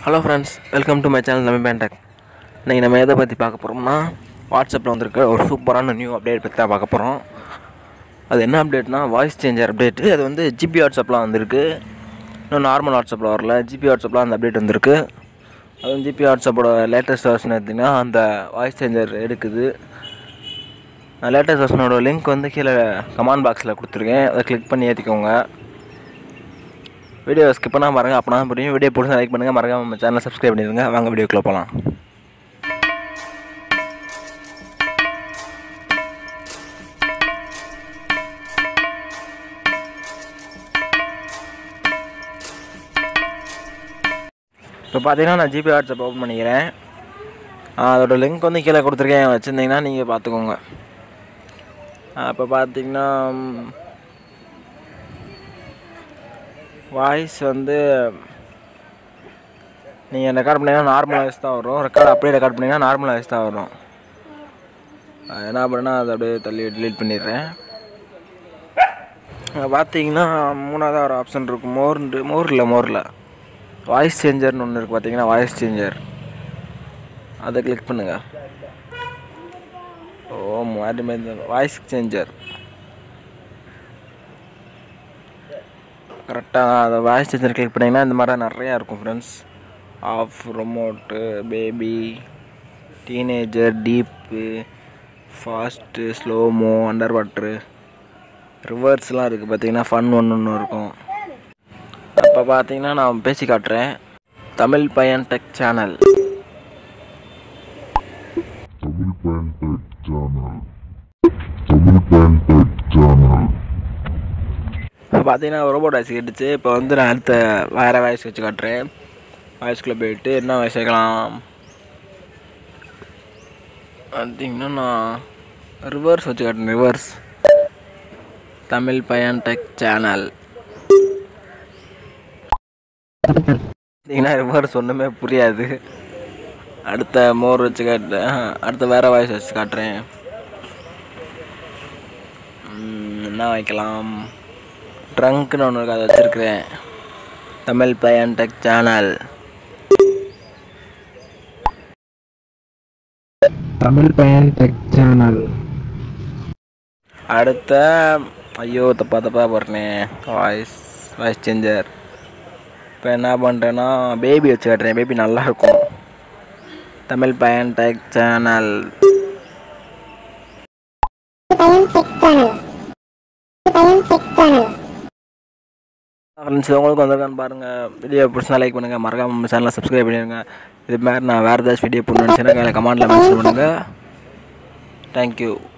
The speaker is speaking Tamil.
hello friends welcome to my channel நம்ம பேண்டக் இன்றைக்கி நம்ம எதை பற்றி பார்க்க போகிறோம்னா வாட்ஸ்அப்பில் வந்திருக்க ஒரு சூப்பரான நியூ அப்டேட் பற்றி தான் பார்க்க போகிறோம் அது என்ன அப்டேட்னா வாய்ஸ் சேஞ்சர் அப்டேட்டு அது வந்து ஜிபி வாட்ஸ்அப்லாம் வந்திருக்கு இன்னும் நார்மல் வாட்ஸ்அப்பில் வரல ஜிபி வாட்ஸ்அப்பில் அந்த அப்டேட் வந்திருக்கு அதுவும் ஜிபி வாட்ஸ்அப்போட லேட்டஸ்ட் வெர்ஷன் எடுத்திங்கன்னா அந்த வாய்ஸ் சேஞ்சர் எடுக்குது லேட்டஸ்ட் வெர்ஷனோட லிங்க் வந்து கீழே கமெண்ட் பாக்ஸில் கொடுத்துருக்கேன் அதை கிளிக் பண்ணி ஏற்றிக்கோங்க வீடியோ ஸ்கிப் பண்ணால் பாருங்கள் அப்போ தான் புரியும் வீடியோ பிடிச்சா லைக் பண்ணுங்கள் மறக்காம நம்ம சேனலை சப்ஸ்கிரைப் பண்ணிடுங்க வாங்க வீடியோக்குள்ளே போகலாம் இப்போ பார்த்தீங்கன்னா நான் ஜிபி வாட்ஸ்அப் ஓப்பன் பண்ணிக்கிறேன் ஆ, அதோட லிங்க் வந்து கீழே கொடுத்துருக்கேன் வச்சுருந்தீங்கன்னா நீங்கள் பார்த்துக்கோங்க இப்போ பார்த்தீங்கன்னா வாய்ஸ் வந்து நீங்கள் ரெக்கார்ட் பண்ணிங்கன்னா நார்மல் வாய்ஸ் தான் வரும் ரெக்கார்ட் அப்படியே ரெக்கார்ட் பண்ணிங்கன்னா நார்மல் வாய்ஸ் தான் வரும் அது என்ன பண்ணேன்னா அதை அப்படியே தள்ளி delete பண்ணிடுறேன் அங்க பார்த்தீங்கன்னா மூணாவது ஒரு ஆப்ஷன் இருக்கும் மோர் மோர் இல்லை மோரில் வாய்ஸ் சேஞ்சர்னு ஒன்று இருக்குது பார்த்தீங்கன்னா வாய்ஸ் சேஞ்சர் அதை கிளிக் பண்ணுங்கள் ஓ மாறி மாறி வாய்ஸ் சேஞ்சர் கரெக்டாக அதை வாய்ஸ் சேஞ்சர் கிளிக் பண்ணிங்கன்னா இந்த மாதிரி நிறையா இருக்கும் friends off remote baby teenager deep fast slomo under water ரிவர்ஸ்லாம் இருக்குது பார்த்தீங்கன்னா ஃபன் ஒன்று ஒன்று இருக்கும் அப்போ பார்த்தீங்கன்னா நான் பேசி காட்டுறேன் தமிழ் பையன் டெக் சேனல் தமிழ் பேண்டட் சேனல் தமிழ் பேண்டட் சேனல் இப்போ பார்த்தீங்கன்னா ரோபோட் வாய்ஸ் கேட்டுச்சு இப்போ வந்து நான் அடுத்த வேறு வாய்ஸ் வச்சு காட்டுறேன் வாய்ஸ்குள்ளே போயிட்டு என்ன வாய்ஸ் வைக்கலாம் பார்த்தீங்கன்னா நான் ரிவர்ஸ் வச்சு காட்டுறேன் ரிவர்ஸ் தமிழ் பையன் டெக் சேனல் பார்த்தீங்கன்னா ரிவர்ஸ் ஒன்றுமே புரியாது அடுத்த மோர் வச்சு காட்டுறேன் அடுத்த வேறு வாய்ஸ் வச்சு காட்டுறேன் ம், என்ன வைக்கலாம் ட்ரங்க்னு ஒன்று இருக்கு அதை வச்சுருக்கிறேன் தமிழ் பையன் டெக் சேனல் தமிழ் பையன் டெக் சேனல் அடுத்த ஐயோ தப்பா தப்பா போடுறேன் வாய்ஸ் வாய்ஸ் சேஞ்சர் இப்போ என்ன பண்ணுறேன்னா பேபி வச்சு காட்டுறேன் பேபி நல்லா இருக்கும் தமிழ் பையன் டெக் சேனல் ஃப்ரெண்ட்ஸ் உங்களுக்கு வந்திருக்கான்னு பாருங்கள் வீடியோ பிடிச்சா லைக் பண்ணுங்கள் மறக்காம நம்ம சேனலை சப்ஸ்கிரைப் பண்ணிடுங்க இது மாதிரி நான் வேறு ஏதாச்சும் வீடியோ போடணுன்னு கமெண்ட்டில் மென்ஷன் பண்ணுங்கள் தேங்க்யூ